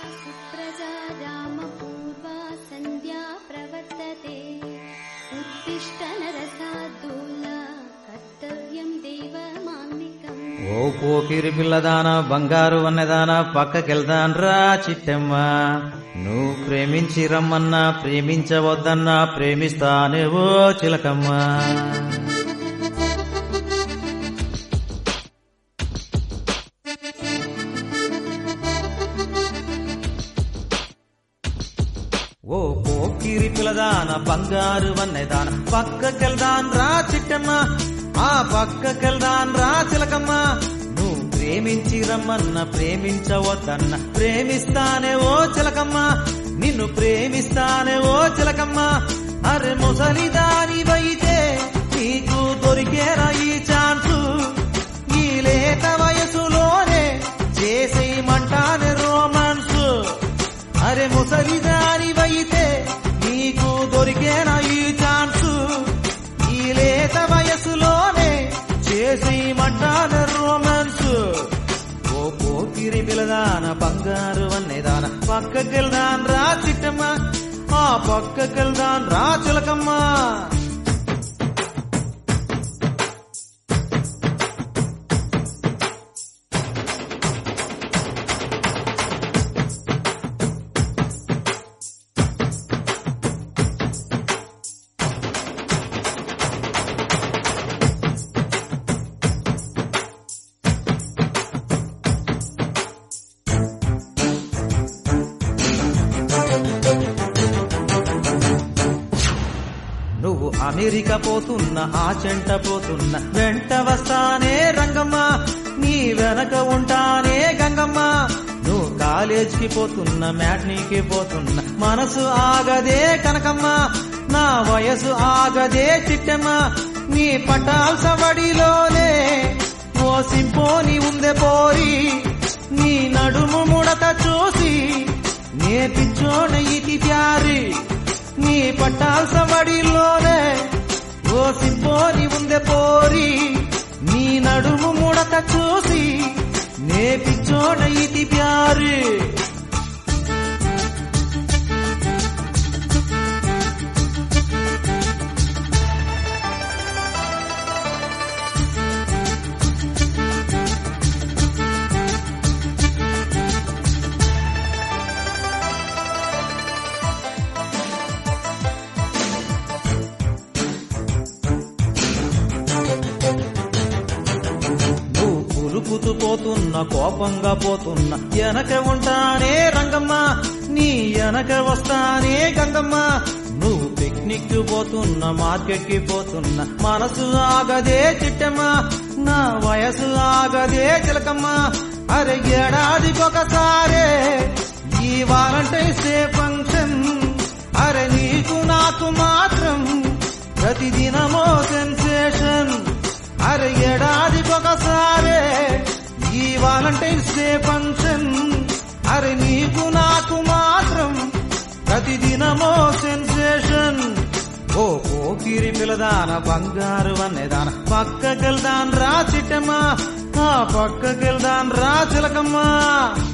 सुप्रजा रामपूर्वा सन्ध्या प्रवर्तते उत्तिष्ठ नरसाद्दूल कर्तव्यम् देवमान्निकम् ఓ పోకిరి పిల్లదాన బంగారు వన్నెదాన పక్కకెళ్దాన్రా చిట్టమ్మ నువ్వు ప్రేమించి రమ్మన్నా ప్రేమించవద్దన్నా ప్రేమిస్తానే ఓ చిలకమ్మ ఓ పోకిరి పిల్లదాన బంగారు వన్నెదాన పక్కకెళ్దాన్ రా చిట్టమ్మ ఆ పక్కకెళ్దాన్ రా చిలకమ్మ నువ్వు ప్రేమించి రమ్మన్న ప్రేమించవద్దన్న ప్రేమిస్తానే ఓ చిలకమ్మ నిన్ను ప్రేమిస్తానే ఓ చిలకమ్మ అరే ముసలిదాని వైతే నీకు దొరికేరా ఈ ఛాన్సు ఈ లేత వయసులోనే చేసేయమంటానే రోమాన్సు అరే ముసలిదాని వైతే నీకు దొరికేనా ఈ ఛాన్స్ ఈ లేత వయసులోనే చేసి మంటాన రోమాన్స్ ఓ పోకిరి పిలదాన బంగారు అన్నేదాన పక్కకెళ్దాన్ రా చిట్టమ్మ ఆ పక్కకెళ్దాన్ రా చిలకమ్మ నువ్వు అమెరికా పోతున్న ఆ చెంట పోతున్న వెంట వస్తానే రంగమ్మ నీ వెనక ఉంటానే గంగమ్మ నువ్వు కాలేజీకి పోతున్న మ్యాట్నీకి పోతున్న మనసు ఆగదే కనకమ్మ నా వయసు ఆగదే చిట్టమ్మ నీ పటాల్స వడిలోనే ఓ సింపోని ఉందే పోరి నీ నడుము ముడత చూసి నే పిచ్చోన ఇతి ప్యారి నీ పట్టాల్స వడిలోనే ఓ సింపోని ఉందే పోరి నీ నడుము ముడత చూసి నే పిచ్చోన ఇతి ప్యారి నువ్వు పులుపుతూ పోతున్న కోపంగా పోతున్న వెనక ఉంటానే రంగమ్మ నీ వెనక వస్తానే గంగమ్మ నువ్వు పిక్నిక్ పోతున్న మార్కెట్ కి పోతున్న మనసు ఆగదే చిట్టమ్మ నా వయసు ఆగదే చిలకమ్మ అరే ఏడాదికొకసారే ఈ వాలంటైన్స్ డే ఫంక్షన్ అరే నీకు నాకు మాత్రం ప్రతిదినమో సెన్సేషన్ అరే ఏడాదికొకసారే ఈ వాలంటైన్స్ డే ఫంక్షన్ అరే నీకు నాకు మాత్రం ప్రతిదినమో సెన్సేషన్ ఓ పోకిరి పిలదాన బంగారు వన్నెదాన పక్కకెళ్దాన్ రా చిట్టమ్మ ఆ పక్కకెళ్దాన్ రా చిలకమ్మ